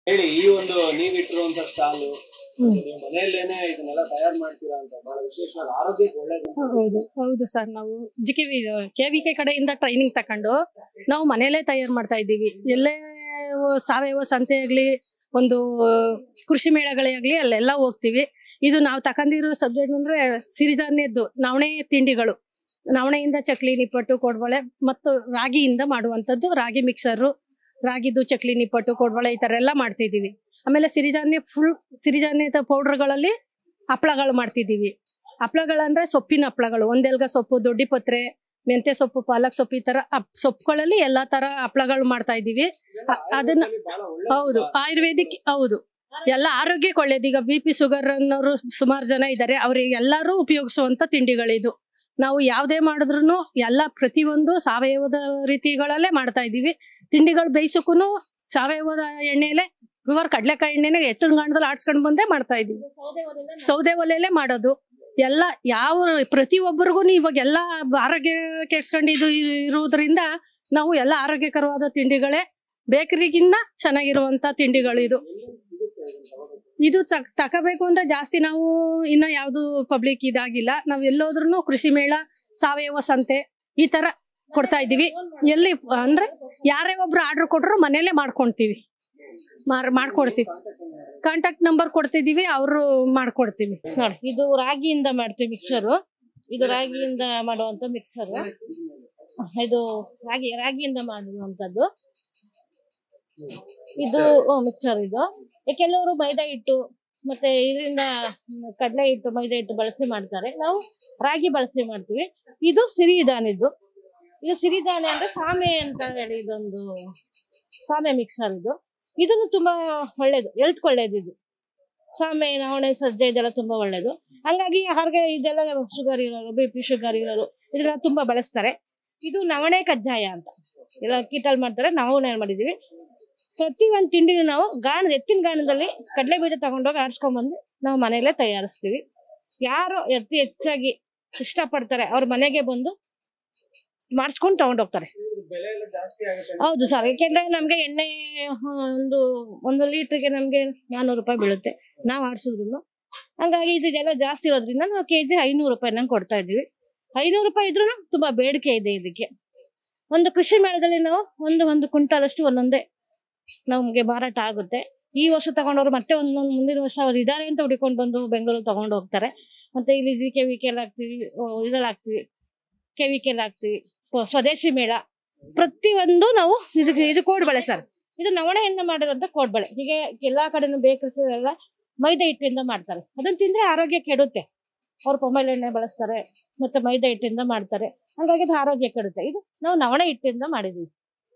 ಹೇಳಿ ಈ ಒಂದು ನೀವಿಟ್ಟಿರುವಂತ ಸ್ಟಾಲ್ ಮನೆಯಲ್ಲೇನೆ ಇದನ್ನೆಲ್ಲ ತಯಾರು ಮಾಡ್ತೀರಾ ಅಂತ ಬಹಳ ವಿಶೇಷವಾಗಿ ಆರೋಗ್ಯಕ್ಕೆ ಒಳ್ಳೇದು ಹೌದು ಹೌದು ಸರ್ ನಾವು G K V K V K ಕಡೆಯಿಂದ ಟ್ರೈನಿಂಗ್ ತಕೊಂಡು ನಾವು ಮನೆಯಲ್ಲೇ ತಯಾರು ಮಾಡ್ತಾ ಇದ್ದೀವಿ ಎಲ್ಲೇ ಸಾವಯವ ಸಂತೆ ಆಗಲಿ ಒಂದು ಕೃಷಿ ಮೇಳಗಳೇ ಆಗಲಿ ಅಲ್ಲೆಲ್ಲ ಹೋಗ್ತೀವಿ ಇದು ನಾವು ತಕೊಂಡಿರೋ ಸಬ್ಜೆಕ್ಟ್ ಅಂದ್ರೆ ಸಿರಿಧಾನ್ಯದ್ದು ನವಣೆ ತಿಂಡಿಗಳು ನವಣೆಯಿಂದ ಚಕ್ಲಿ ನಿಪ್ಪಟ್ಟು ಕೊಡ್ಬಳೆ ಮತ್ತು ರಾಗಿಯಿಂದ ಮಾಡುವಂಥದ್ದು ರಾಗಿ ಮಿಕ್ಸರು ರಾಗಿದು ಚಕ್ಲಿ ನಿಪ್ಪಟ್ಟು ಕೊಡ್ಬಳೆ ಈ ಥರ ಎಲ್ಲ ಮಾಡ್ತಿದ್ದೀವಿ ಆಮೇಲೆ ಸಿರಿಧಾನ್ಯ ಫುಲ್ ಸಿರಿಧಾನ್ಯದ ಪೌಡ್ರ್ಗಳಲ್ಲಿ ಹಪ್ಳಗಳು ಮಾಡ್ತಿದ್ದೀವಿ ಹಪ್ಳಗಳಂದ್ರೆ ಸೊಪ್ಪಿನ ಹಪ್ಳಗಳು ಒಂದೆಲ್ಗ ಸೊಪ್ಪು ದೊಡ್ಡಿಪತ್ರೆ ಮೆಂತ್ಯ ಸೊಪ್ಪು ಪಾಲಕ್ ಸೊಪ್ಪು ಈ ತರ ಹಪ್- ಸೊಪ್ಪುಗಳಲ್ಲಿ ಎಲ್ಲಾ ತರ ಹಪ್ಳಗಳು ಮಾಡ್ತಾ ಇದೀವಿ ಅ- ಅದನ್ನ ಬಹಳ ಒಳ್ಳೆ ಹೌದು ಆಯುರ್ವೇದಿಕ್ ಹೌದು ಎಲ್ಲ ಆರೋಗ್ಯಕ್ಕೆ ಒಳ್ಳೇದು ಈಗ ಬಿ ಪಿ ಶುಗರ್ ಅನ್ನೋರು ಸುಮಾರು ಜನ ಇದ್ದಾರೆ ಅವ್ರಿಗೆ ಎಲ್ಲರೂ ಉಪಯೋಗಿಸುವಂತ ತಿಂಡಿಗಳಿದು ನಾವು ಯಾವುದೇ ಮಾಡಿದ್ರು ಎಲ್ಲ ಪ್ರತಿಯೊಂದು ಸಾವಯವದ ರೀತಿಗಳಲ್ಲೇ ಮಾಡ್ತಾ ಇದೀವಿ ತಿಂಡಿಗಳು ಬೇಯಿಸಕ್ಕೂ ಸಾವಯವದ ಎಣ್ಣೆಲೆ ಪ್ಯೂರ್ ಕಡ್ಲೆಕಾಯಿ ಎಣ್ಣೆನ ಎತ್ತಿನ ಗಾಣದಲ್ಲಿ ಆಡ್ಸ್ಕೊಂಡ್ ಬಂದೇ ಮಾಡ್ತಾ ಇದೀವಿ ಸೌದೆ ಒಲೆಯಲ್ಲೇ ಮಾಡೋದು ಎಲ್ಲ ಯಾವ ಪ್ರತಿಯೊಬ್ಬರಿಗೂ ಇವಾಗ ಎಲ್ಲ ಆರೋಗ್ಯ ಕೆಡ್ಸ್ಕೊಂಡಿದ್ದು ಇರು- ಇರುವುದರಿಂದ ನಾವು ಎಲ್ಲ ಆರೋಗ್ಯಕರವಾದ ತಿಂಡಿಗಳೇ ಬೇಕರಿಗಿನ್ನ ಚೆನ್ನಾಗಿರುವಂತ ತಿಂಡಿಗಳು ಇದು ಇದು ಚಕ್- ತಗೋಬೇಕು ಅಂದ್ರೆ ಜಾಸ್ತಿ ನಾವು ಇನ್ನ ಯಾವ್ದು ಪಬ್ಲಿಕ್ ಇದಾಗಿಲ್ಲ ನಾವ್ ಎಲ್ಲೋದ್ರೂ ಕೃಷಿ ಮೇಳ ಸಾವಯವ ಸಂತೆ ಈ ತರ ಕೊಡ್ತಾ ಇದೀವಿ ಎಲ್ಲಿ ಅಂದ್ರೆ ಯಾರೇ ಒಬ್ರು ಆರ್ಡರ್ ಕೊಟ್ರು ಮನೇಲೆ ಮಾಡ್ಕೊಂತೀವಿ ಮಾರ್ ಮಾಡ್ಕೊಡ್ತೀವಿ ಕಾಂಟ್ಯಾಕ್ಟ್ ನಂಬರ್ ಕೊಡ್ತಿದೀವಿ ಅವರು ಮಾಡ್ಕೊಡ್ತೀವಿ ನೋಡಿ ಇದು ರಾಗಿಯಿಂದ ಮಾಡ್ತೀವಿ ಮಿಕ್ಸರು ಇದು ರಾಗಿಯಿಂದ ಮಾಡುವಂತ ಮಿಕ್ಸರ್ ಇದು ರಾಗಿ ರಾಗಿಯಿಂದ ಮಾಡುವಂತದ್ದು ಇದು ಮಿಕ್ಸರ್ ಇದು ಈ ಕೆಲವರು ಮೈದಾ ಹಿಟ್ಟು ಮತ್ತೆ ಇದರಿಂದ ಮ್, ಕಡಲೆ ಹಿಟ್ಟು ಮೈದಾ ಹಿಟ್ಟು ಬಳಸಿ ಮಾಡ್ತಾರೆ ನಾವು ರಾಗಿ ಬಳಸಿ ಮಾಡ್ತೀವಿ ಇದು ಸಿರಿಧಾನ್ಯದ್ದು ಇದು ಸಿರಿಧಾನ್ಯ ಅಂದ್ರೆ ಸಾಮೆ ಅಂತ ಹೇಳಿ ಇದೊಂದು ಸಾಮೆ ಮಿಕ್ಸರ್ ಇದು ಇದನ್ನು ತುಂಬಾ ಒಳ್ಳೇದು ಹೆಲ್ತ್ ಒಳ್ಳೇದು ಇದು ಸಾಮೆ ನವಣೆ ಸಜ್ಜೆ ಇದೆಲ್ಲ ತುಂಬಾ ಒಳ್ಳೇದು ಹಂಗಾಗಿ ಹಾಗೆ ಇದೆಲ್ಲ ಶುಗರ್ ಇರೋರು ಬಿ ಪಿ ಶುಗರ್ ಇರೋರು ಇದೆಲ್ಲ ತುಂಬಾ ಬಳಸ್ತಾರೆ ಇದು ನವಣೆ ಕಜ್ಜಾಯ ಅಂತ ಎಲ್ಲ ಕಿಟಲ್ ಮಾಡ್ತಾರೆ ನಾವು ಏನ್ ಮಾಡಿದೀವಿ ಪ್ರತಿ ಒಂದು ತಿಂಡಿನೂ ನಾವು ಗಾಣದ ಎತ್ತಿನ ಗಾಣದಲ್ಲಿ ಕಡಲೆ ಬೀಜ ತಗೊಂಡೋಗಿ ಆಡ್ಸ್ಕೊಂಡ್ಬಂದು ನಾವು ಮನೆಯಲ್ಲೇ ತಯಾರಿಸ್ತೀವಿ ಯಾರು ಅತಿ ಹೆಚ್ಚಾಗಿ ಇಷ್ಟಪಡ್ತಾರೆ ಅವ್ರ ಮನೆಗೆ ಬಂದು ಮಾಡಿಸ್ಕೊಂಡು ತಗೊಂಡೋಗ್ತಾರೆ ಬೆಲೆ ಎಲ್ಲ ಜಾಸ್ತಿ ಆಗುತ್ತೆ ಹೌದು ಸರ್ ಯಾಕೆಂದ್ರೆ ನಮ್ಗೆ ಎಣ್ಣೆ ಆ, ಒಂದು ಒಂದು ಲೀಟ್ರಿಗೆ ನಮ್ಗೆ ನಾನ್ನೂರು ರೂಪಾಯಿ ಬೀಳುತ್ತೆ ನಾವು ಆಡ್ಸಿದ್ರು ಹಂಗಾಗಿ ಇದೆಲ್ಲ ಜಾಸ್ತಿ ಇರೋದ್ರಿಂದ ನಾವು ಕೆಜಿ ಐನೂರು ರೂಪಾಯಿ ನಂಗೆ ಕೊಡ್ತಾ ಇದೀವಿ ಐನೂರು ರೂಪಾಯಿ ಇದ್ರೂ ತುಂಬಾ ಬೇಡಿಕೆ ಇದೆ ಇದಕ್ಕೆ ಒಂದು ಕೃಷಿ ಮೇಳದಲ್ಲಿ ನಾವು ಒಂದು ಒಂದು ಕ್ವಿಂಟಾಲ್ ಅಷ್ಟು ಒಂದೊಂದೇ ನಮ್ಗೆ ಮಾರಾಟ ಆಗುತ್ತೆ ಈ ವರ್ಷ ತಗೊಂಡವ್ರು ಮತ್ತೆ ಒಂದೊಂದು ಮುಂದಿನ ವರ್ಷ ಅವ್ರು ಇದಾರೆ ಅಂತ ಹುಡ್ಕೊಂಡು ಬಂದು ಬೆಂಗಳೂರು ತಗೊಂಡು ಹೋಗ್ತಾರೆ ಮತ್ತೆ ಇಲ್ಲಿ ಜಿ ಕೆ ವಿ ಕೆಲ್ ಹಾಕ್ತಿವಿ ಇದ್ರಲ್ಲಿ ಹಾಕ್ತಿವಿ ಕೆ ವಿ ಕೆಲ್ ಹಾಕ್ತಿವಿ ಪ- ಸ್ವದೇಶಿ ಮೇಳ ಪ್ರತಿಯೊಂದು ನಾವು ಇದಕ್ಕೆ ಇದು ಕೋಡ್ಬಳೆ ಸರ್ ಇದು ನವಣೆಯಿಂದ ಮಾಡಿರುವಂತ ಕೋಡ್ಬಳೆ ಹೀಗೆ ಎಲ್ಲಾ ಕಡೆನೂ ಬೇಕರ್ಸ್ ಎಲ್ಲ ಮೈದಾ ಹಿಟ್ಟಿಂದ ಮಾಡ್ತಾರೆ ಅದನ್ನ ತಿಂದ್ರೆ ಆರೋಗ್ಯ ಕೆಡುತ್ತೆ ಅವ್ರು ಪೊಮೈಲ್ ಎಣ್ಣೆ ಬಳಸ್ತಾರೆ ಮತ್ತೆ ಮೈದಾ ಹಿಟ್ಟಿಂದ ಮಾಡ್ತಾರೆ ಹಂಗಾಗಿ ಅದು ಆರೋಗ್ಯ ಕೆಡುತ್ತೆ ಇದು ನಾವು ನವಣೆ ಹಿಟ್ಟಿಂದ ಮಾಡಿದೀವಿ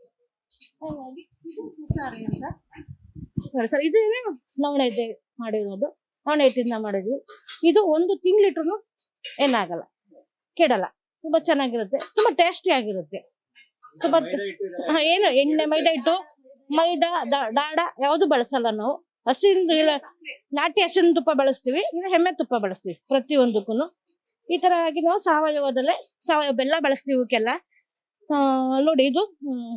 ಹಾಗಾಗಿ ಇದು ಹುಷಾರಿ ಅಂತ ಸರಿ ಸರ್ ಇದು ನವಣೆ ಇದೆ ಮಾಡಿರೋದು ನವಣೆ ಹಿಟ್ಟಿಂದ ಮಾಡಿದ್ವಿ ಇದು ಒಂದು ತಿಂಗಳಿಟ್ರು ಏನಾಗಲ್ಲ ಕೆಡಲ್ಲ ತುಂಬಾ ಚೆನ್ನಾಗಿರುತ್ತೆ ತುಂಬಾ ಟೇಸ್ಟಿ ಆಗಿರುತ್ತೆ ತುಂಬಾ ಮೈದಾ ಹಿಟ್ಟು ಇದೆ. ಹಾ, ಏನು ಎಣ್ಣೆ ಮೈದಾ ಹಿಟ್ಟು ಮೈದಾ ದ- ಡಾಡ ಯಾವುದು ಬಳಸಲ್ಲ ನಾವು ಹಸಿನ ಇಲ್ಲ ನಾಟಿ ಹಸಿನ ತುಪ್ಪ ಬಳಸ್ತೀವಿ ಇಲ್ಲ ಎಮ್ಮೆ ತುಪ್ಪ ಬಳಸ್ತೀವಿ ಪ್ರತಿಯೊಂದಕ್ಕೂ ಈ ತರ ಆಗಿ ನಾವು ಸಾವಯವದಲ್ಲೇ ಸಾವಯವ ಬೆಲ್ಲ ಬಳಸ್ತೀವಿ ಇವಕ್ಕೆಲ್ಲ ಆ, ನೋಡಿ ಇದು ಹ್ಮ್,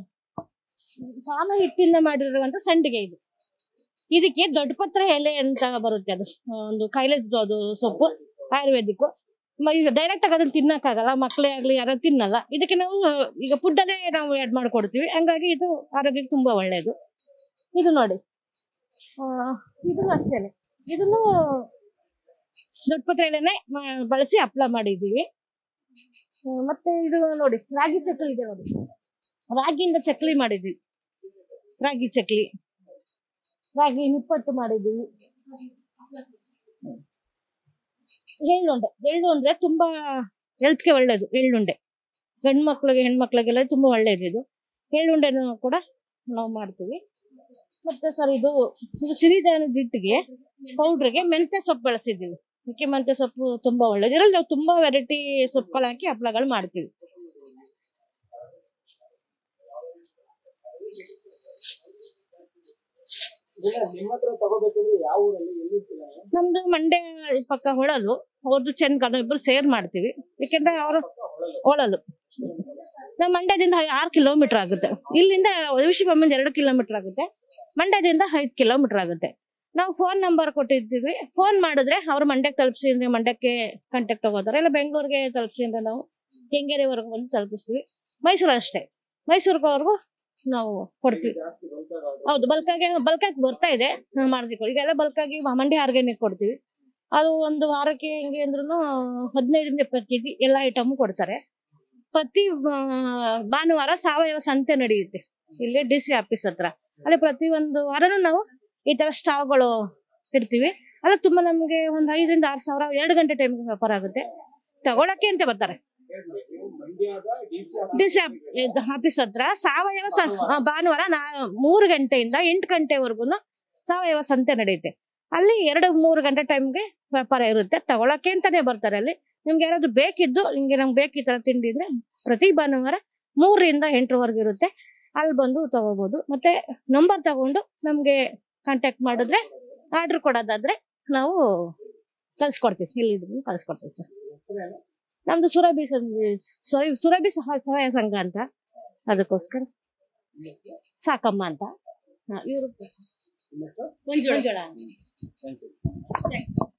ಸಾಮೆ ಹಿಟ್ಟಿಂದ ಮಾಡಿರುವಂತ ಸಂಡಿಗೆ ಇದು ಇದಕ್ಕೆ ದೊಡ್ಡಪತ್ರ ಎಲೆ ಅಂತ ಬರುತ್ತೆ ಅದು ಆ, ಒಂದು ಕಾಯಿಲೆ ಅದು ಸೊಪ್ಪು ಆಯುರ್ವೇದಿಕ್ ಡೈರೆಕ್ಟ್ ಆಗಿ ಅದನ್ನ ತಿನ್ನಕ್ಕಾಗಲ್ಲ ಮಕ್ಕಳೇ ಆಗ್ಲಿ ಯಾರು ತಿನ್ನಲ್ಲ ಇದಕ್ಕೆ ನಾವು ಆ, ಈಗ ಫುಡ್ ಅಲ್ಲೇ ನಾವು ಆಡ್ ಮಾಡ್ಕೊಡ್ತೀವಿ ಹಂಗಾಗಿ ಇದು ಆರೋಗ್ಯಕ್ಕೆ ತುಂಬಾ ಒಳ್ಳೆಯದು ಇದು ನೋಡಿ ಆ, ಇದನ್ನು ಅಷ್ಟೇನೆ ಇದನ್ನು ದೊಡ್ಡಪತ್ರ ಎಲೆನೆ ಮ- ಬಳಸಿ ಹಪ್ಳ ಮಾಡಿದ್ದೀವಿ ಆ, ಮತ್ತೆ ಇದು ನೋಡಿ ರಾಗಿ ಚಕ್ಲಿ ಇದೆ ನೋಡಿ ರಾಗಿಯಿಂದ ಚಕ್ಲಿ ಮಾಡಿದ್ವಿ ರಾಗಿ ಚಕ್ಲಿ ರಾಗಿ ನಿಪ್ಪಟ್ಟು ಮಾಡಿದ್ದೀವಿ ಎಳ್ಳುಂಡೆ ಎಳ್ಳು ಅಂದ್ರೆ ತುಂಬಾ ಹೆಲ್ತ್ಗೆ ಒಳ್ಳೇದು ಎಳ್ಳುಂಡೆ ಗಂಡು ಮಕ್ಳಿಗೆ ಹೆಣ್ಮಕ್ಳಿಗೆಲ್ಲ ತುಂಬಾ ಒಳ್ಳೇದು ಇದು ಎಳ್ಳುಂಡೆನೂ ಕೂಡ ನಾವು ಮಾಡ್ತೀವಿ ಮತ್ತೆ ಸರ್ ಇದು ಇದು ಸಿರಿಧಾನ್ಯದ ಹಿಟ್ಟಿಗೆ ಪೌಡ್ರಿಗೆ ಮೆಂತ್ಯ ಸೊಪ್ಪು ಬಳಸಿದ್ದೀವಿ ಇದಕ್ಕೆ ಮೆಂತ್ಯ ಸೊಪ್ಪು ತುಂಬಾ ಒಳ್ಳೇದು ಇದ್ರಲ್ಲಿ ನಾವು ತುಂಬಾ ವೆರೈಟಿ ಸೊಪ್ಪುಗಳು ಹಾಕಿ ಹಪ್ಳಗಳು ಮಾಡ್ತೀವಿ ಇದನ್ನ ನಿಮ್ಮ ಹತ್ರ ತಗೋಬೇಕಂದ್ರೆ ಯಾವ ಊರಲ್ಲಿ ಎಲ್ಲಿರ್ತೀರ ನಮ್ದು ಮಂಡ್ಯ ಪಕ್ಕ ಹೊಳಲು ಅವ್ರದ್ದು ಚೆನ್ಕಲ್ ಇಬ್ರು ಸೇರ್ ಮಾಡ್ತೀವಿ ಯಾಕೆಂದ್ರೆ ಅವರು ಹೊಳಲು ನಮ್ಮ ಮಂಡ್ಯದಿಂದ ಆರು ಕಿಲೋಮೀಟರ್ ಆಗುತ್ತೆ ಇಲ್ಲಿಂದ ವಿಶಿಪಮ್ಮಿಂದ ಎರಡು ಕಿಲೋಮೀಟರ್ ಆಗುತ್ತೆ ಮಂಡ್ಯದಿಂದ ಐದು ಕಿಲೋಮೀಟರ್ ಆಗುತ್ತೆ ನಾವು ಫೋನ್ ನಂಬರ್ ಕೊಟ್ಟಿದ್ದೀವಿ ಫೋನ್ ಮಾಡಿದ್ರೆ ಅವ್ರು ಮಂಡ್ಯಕ್ಕೆ ತಲುಪಿಸಿ ಅಂದ್ರೆ ಮಂಡ್ಯಕ್ಕೆ ಕಾಂಟ್ಯಾಕ್ಟ್ ಹೋಗೋದಾರೆ ಇಲ್ಲ ಬೆಂಗಳೂರಿಗೆ ತಲುಪಿಸಿ ಅಂದ್ರೆ ನಾವು ಕೆಂಗೇರಿವರೆಗೂ ಬಂದು ತಲುಪಿಸ್ತೀವಿ ಮೈಸೂರು ಅಷ್ಟೇ ಮೈಸೂರಿವರೆಗೂ ನಾವು ಕೊಡ್ತೀವಿ ಜಾಸ್ತಿ ಬಲ್ಕಾಗ ಹೌದು ಬಲ್ಕಾಗಿ ಬಲ್ಕಾಗಿ ಬರ್ತಾ ಇದೆ ನಾವು ಮಾಡ್ಬೇಕು ಈಗೆಲ್ಲ ಬಲ್ಕಾಗಿ ಮಂಡಿ ಆರ್ಗ್ಯಾನಿಕ್ ಕೊಡ್ತೀವಿ ಅದು ಒಂದು ವಾರಕ್ಕೆ ಹೆಂಗೆ ಅಂದ್ರೂ ಹದಿನೈದರಿಂದ ಇಪ್ಪತ್ತು ಕೆಜಿ ಎಲ್ಲ ಐಟಮ್ ಕೊಡ್ತಾರೆ ಪ್ರತಿ ಆ, ಭಾನುವಾರ ಸಾವಯವ ಸಂತೆ ನಡೆಯುತ್ತೆ ಇಲ್ಲಿ ಡಿ ಸಿ ಆಫೀಸ್ ಹತ್ರ ಅಲ್ಲಿ ಪ್ರತಿ ಒಂದು ವಾರನೂ ನಾವು ಈ ತರ ಸ್ಟಾಲ್ಗಳು ಇಡ್ತೀವಿ ಅಲ್ಲಿ ತುಂಬಾ ನಮಗೆ ಒಂದು ಐದರಿಂದ ಆರು ಸಾವಿರ ಎರಡು ಗಂಟೆ ಟೈಮ್ ವ್ಯಾಪಾರ ಆಗುತ್ತೆ ತಗೊಳಕ್ಕೆ ಅಂತ ಬರ್ತಾರೆ ನೀವು ಮಂಡ್ಯದ ಡಿಸಿ ಡಿ ಸಿ ಆಫೀಸ್ ಹತ್ರ ಸಾವಯವ ಸಂ- ಆ, ಭಾನುವಾರ ನಾ ಮೂರು ಗಂಟೆಯಿಂದ ಎಂಟು ಗಂಟೆವರೆಗೂ ಸಾವಯವ ಸಂತೆ ನಡೆಯುತ್ತೆ ಅಲ್ಲಿ ಎರಡು ಮೂರು ಗಂಟೆ ಟೈಮ್ಗೆ ವ್ಯಾಪಾರ ಇರುತ್ತೆ ತಗೊಳಕ್ಕೆ ಅಂತಾನೆ ಬರ್ತಾರೆ ಅಲ್ಲಿ ನಿಮ್ಗೆ ಯಾರಾದ್ರೂ ಬೇಕಿದ್ದು ನಿಮ್ಗೆ ನಮ್ಗೆ ಬೇಕು ಈ ತರ ತಿಂಡಿ ಅಂದ್ರೆ ಪ್ರತಿ ಭಾನುವಾರ ಮೂರರಿಂದ ಎಂಟರವರೆಗೆ ಇರುತ್ತೆ ಅಲ್ಲಿ ಬಂದು ತಗೋಬಹುದು ಮತ್ತೆ ನಂಬರ್ ತಗೊಂಡು ನಮ್ಗೆ ಕಾಂಟ್ಯಾಕ್ಟ್ ಮಾಡಿದ್ರೆ ಆರ್ಡರ್ ಕೊಡೋದಾದ್ರೆ ನಾವು ಕಳ್ಸ್ಕೊಡ್ತೀವಿ ಎಲ್ಲಿದ್ರು ಕಳ್ಸ್ಕೊಡ್ತೀವಿ ಸರ್ ಹೆಸರೇನು ನಮ್ದು ಸುರಭಿ ಸಂಘ- ಸುರ- ಸುರಭಿ ಸಹ ಸಹಾಯ ಸಂಘ ಅಂತ ಅದಕ್ಕೋಸ್ಕರ ನಿಮ್ಮ ಹೆಸರು ಸಾಕಮ್ಮ ಅಂತ ಇವರು ನಿಮ್ಮ ಹೆಸರು ಮಂಜುಳಾ ಮಂಜುಳಾ ಥ್ಯಾಂಕ್ ಯು